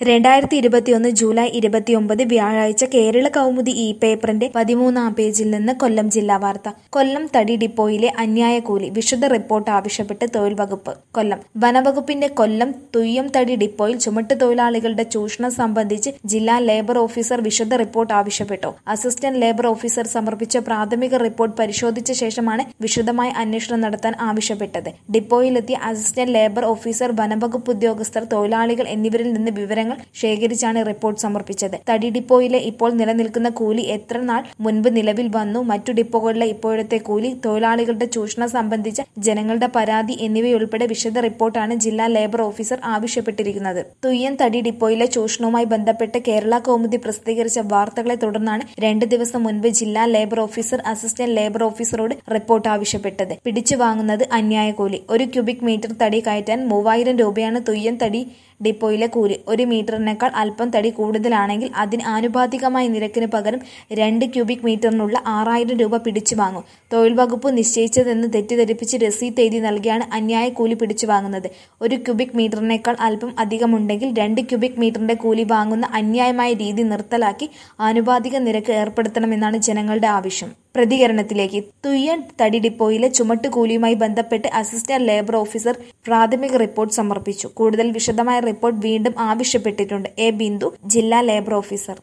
രണ്ടായിരത്തി ഇരുപത്തിയൊന്ന് ജൂലൈ ഇരുപത്തിയൊമ്പത് വ്യാഴാഴ്ച കേരള കൗമുദി ഇ പേപ്പറിന്റെ പതിമൂന്നാം പേജിൽ നിന്ന് കൊല്ലം ജില്ലാ വാർത്ത കൊല്ലം തടി ഡിപ്പോയിലെ അന്യായ കൂലി വിശദ റിപ്പോർട്ട് ആവശ്യപ്പെട്ട് തൊഴിൽ വകുപ്പ് കൊല്ലം വനവകുപ്പിന്റെ കൊല്ലം തുയ്യം തടി ഡിപ്പോയിൽ ചുമട്ട് തൊഴിലാളികളുടെ ചൂഷണം സംബന്ധിച്ച് ജില്ലാ ലേബർ ഓഫീസർ വിശദ റിപ്പോർട്ട് ആവശ്യപ്പെട്ടു അസിസ്റ്റന്റ് ലേബർ ഓഫീസർ സമർപ്പിച്ച പ്രാഥമിക റിപ്പോർട്ട് പരിശോധിച്ച ശേഷമാണ് വിശദമായ അന്വേഷണം നടത്താൻ ആവശ്യപ്പെട്ടത് ഡിപ്പോയിലെത്തിയ അസിസ്റ്റന്റ് ലേബർ ഓഫീസർ വനവകുപ്പ് ഉദ്യോഗസ്ഥർ തൊഴിലാളികൾ എന്നിവരിൽ നിന്ന് വിവരങ്ങൾ ശേഖരിച്ചാണ് റിപ്പോർട്ട് സമർപ്പിച്ചത് തടി ഡിപ്പോയിലെ ഇപ്പോൾ നിലനിൽക്കുന്ന കൂലി എത്ര നാൾ മുൻപ് നിലവിൽ വന്നു മറ്റു ഡിപ്പോകളിലെ ഇപ്പോഴത്തെ കൂലി തൊഴിലാളികളുടെ ചൂഷണം സംബന്ധിച്ച ജനങ്ങളുടെ പരാതി എന്നിവയുൾപ്പെടെ വിശദ റിപ്പോർട്ടാണ് ജില്ലാ ലേബർ ഓഫീസർ ആവശ്യപ്പെട്ടിരിക്കുന്നത് തുയ്യൻ തടി ഡിപ്പോയിലെ ചൂഷണവുമായി ബന്ധപ്പെട്ട് കേരള കൗമുദി പ്രസിദ്ധീകരിച്ച വാർത്തകളെ തുടർന്നാണ് രണ്ട് ദിവസം മുൻപ് ജില്ലാ ലേബർ ഓഫീസർ അസിസ്റ്റന്റ് ലേബർ ഓഫീസറോട് റിപ്പോർട്ട് ആവശ്യപ്പെട്ടത് പിടിച്ചു വാങ്ങുന്നത് അന്യായ കൂലി ഒരു ക്യൂബിക് മീറ്റർ തടി കയറ്റാൻ മൂവായിരം രൂപയാണ് തുയ്യൻ തടി ഡിപ്പോയിലെ കൂലി ഒരു മീറ്ററിനേക്കാൾ അല്പം തടി കൂടുതലാണെങ്കിൽ അതിന് ആനുപാതികമായ നിരക്കിന് പകരം രണ്ട് ക്യൂബിക് മീറ്ററിനുള്ള ആറായിരം രൂപ പിടിച്ചു വാങ്ങും തൊഴിൽ വകുപ്പ് നിശ്ചയിച്ചതെന്ന് തെറ്റിദ്ധരിപ്പിച്ച് രസീത് എഴുതി നൽകിയാണ് അന്യായ കൂലി പിടിച്ചു വാങ്ങുന്നത് ഒരു ക്യൂബിക് മീറ്ററിനേക്കാൾ അല്പം അധികമുണ്ടെങ്കിൽ രണ്ട് ക്യൂബിക് മീറ്ററിന്റെ കൂലി വാങ്ങുന്ന അന്യായമായ രീതി നിർത്തലാക്കി ആനുപാതിക നിരക്ക് ഏർപ്പെടുത്തണമെന്നാണ് ജനങ്ങളുടെ ആവശ്യം പ്രതികരണത്തിലേക്ക് തുയ്യൻ തടി ഡിപ്പോയിലെ ചുമട്ടുകൂലിയുമായി ബന്ധപ്പെട്ട് അസിസ്റ്റന്റ് ലേബർ ഓഫീസർ പ്രാഥമിക റിപ്പോർട്ട് സമർപ്പിച്ചു കൂടുതൽ വിശദമായ റിപ്പോർട്ട് വീണ്ടും ആവശ്യപ്പെട്ടിട്ടുണ്ട് എ ബിന്ദു ജില്ലാ ലേബർ ഓഫീസർ